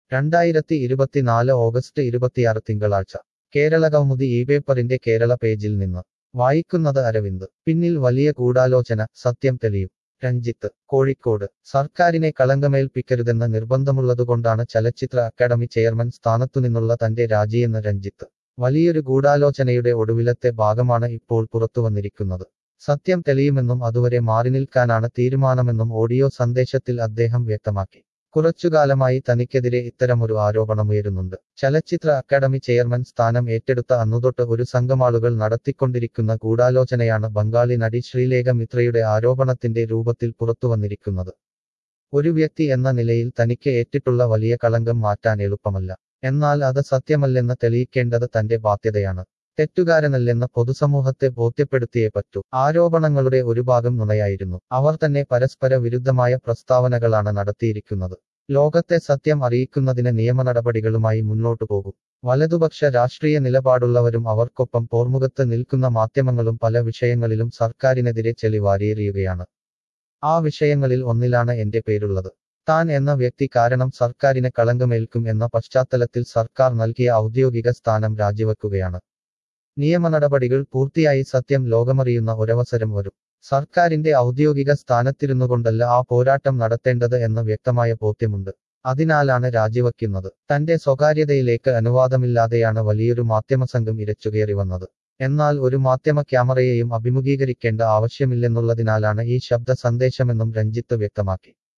രണ്ടായിരത്തി ഇരുപത്തിനാല് ഓഗസ്റ്റ് ഇരുപത്തിയാറ് തിങ്കളാഴ്ച കേരള കൗമുദി ഈ പേപ്പറിന്റെ കേരള പേജിൽ നിന്ന് വായിക്കുന്നത് അരവിന്ദ് പിന്നിൽ വലിയ ഗൂഢാലോചന സത്യം തെളിയും രഞ്ജിത്ത് കോഴിക്കോട് സർക്കാരിനെ കളങ്കമേൽപ്പിക്കരുതെന്ന നിർബന്ധമുള്ളതുകൊണ്ടാണ് ചലച്ചിത്ര അക്കാദമി ചെയർമാൻ സ്ഥാനത്തുനിന്നുള്ള തന്റെ രാജിയെന്ന് രഞ്ജിത്ത് വലിയൊരു ഗൂഢാലോചനയുടെ ഒടുവിലത്തെ ഭാഗമാണ് ഇപ്പോൾ പുറത്തുവന്നിരിക്കുന്നത് സത്യം തെളിയുമെന്നും അതുവരെ മാറിനിൽക്കാനാണ് തീരുമാനമെന്നും ഓഡിയോ സന്ദേശത്തിൽ അദ്ദേഹം വ്യക്തമാക്കി കുറച്ചുകാലമായി തനിക്കെതിരെ ഇത്തരമൊരു ആരോപണമുയരുന്നുണ്ട് ചലച്ചിത്ര അക്കാദമി ചെയർമാൻ സ്ഥാനം ഏറ്റെടുത്ത അന്നുതൊട്ട് ഒരു സംഘമാളുകൾ നടത്തിക്കൊണ്ടിരിക്കുന്ന ഗൂഢാലോചനയാണ് ബംഗാളി നടി ശ്രീലേഖ മിത്രയുടെ ആരോപണത്തിന്റെ രൂപത്തിൽ പുറത്തുവന്നിരിക്കുന്നത് ഒരു വ്യക്തി എന്ന നിലയിൽ തനിക്ക് ഏറ്റിട്ടുള്ള വലിയ കളങ്കം മാറ്റാൻ എളുപ്പമല്ല എന്നാൽ അത് സത്യമല്ലെന്ന് തെളിയിക്കേണ്ടത് തന്റെ ബാധ്യതയാണ് തെറ്റുകാരനല്ലെന്ന് പൊതുസമൂഹത്തെ ബോധ്യപ്പെടുത്തിയേ പറ്റൂ ആരോപണങ്ങളുടെ ഒരു ഭാഗം നുണയായിരുന്നു അവർ തന്നെ പരസ്പര വിരുദ്ധമായ പ്രസ്താവനകളാണ് നടത്തിയിരിക്കുന്നത് ലോകത്തെ സത്യം അറിയിക്കുന്നതിന് നിയമ നടപടികളുമായി മുന്നോട്ടു പോകും വലതുപക്ഷ രാഷ്ട്രീയ നിലപാടുള്ളവരും അവർക്കൊപ്പം പോർമുഖത്ത് നിൽക്കുന്ന മാധ്യമങ്ങളും പല വിഷയങ്ങളിലും സർക്കാരിനെതിരെ ചെളിവാരിയെറിയുകയാണ് ആ വിഷയങ്ങളിൽ ഒന്നിലാണ് എന്റെ പേരുള്ളത് താൻ എന്ന വ്യക്തി കാരണം സർക്കാരിന് കളങ്കമേൽക്കും എന്ന പശ്ചാത്തലത്തിൽ സർക്കാർ നൽകിയ ഔദ്യോഗിക സ്ഥാനം രാജിവെക്കുകയാണ് നിയമ നടപടികൾ പൂർത്തിയായി സത്യം ലോകമറിയുന്ന ഒരവസരം വരും സർക്കാരിന്റെ ഔദ്യോഗിക സ്ഥാനത്തിരുന്നുകൊണ്ടല്ല ആ പോരാട്ടം നടത്തേണ്ടത് എന്ന വ്യക്തമായ ബോധ്യമുണ്ട് അതിനാലാണ് രാജിവയ്ക്കുന്നത് തന്റെ സ്വകാര്യതയിലേക്ക് അനുവാദമില്ലാതെയാണ് വലിയൊരു മാധ്യമസംഘം ഇരച്ചുകയറി വന്നത് എന്നാൽ ഒരു മാധ്യമ ക്യാമറയെയും അഭിമുഖീകരിക്കേണ്ട ആവശ്യമില്ലെന്നുള്ളതിനാലാണ് ഈ ശബ്ദ സന്ദേശമെന്നും രഞ്ജിത്ത് വ്യക്തമാക്കി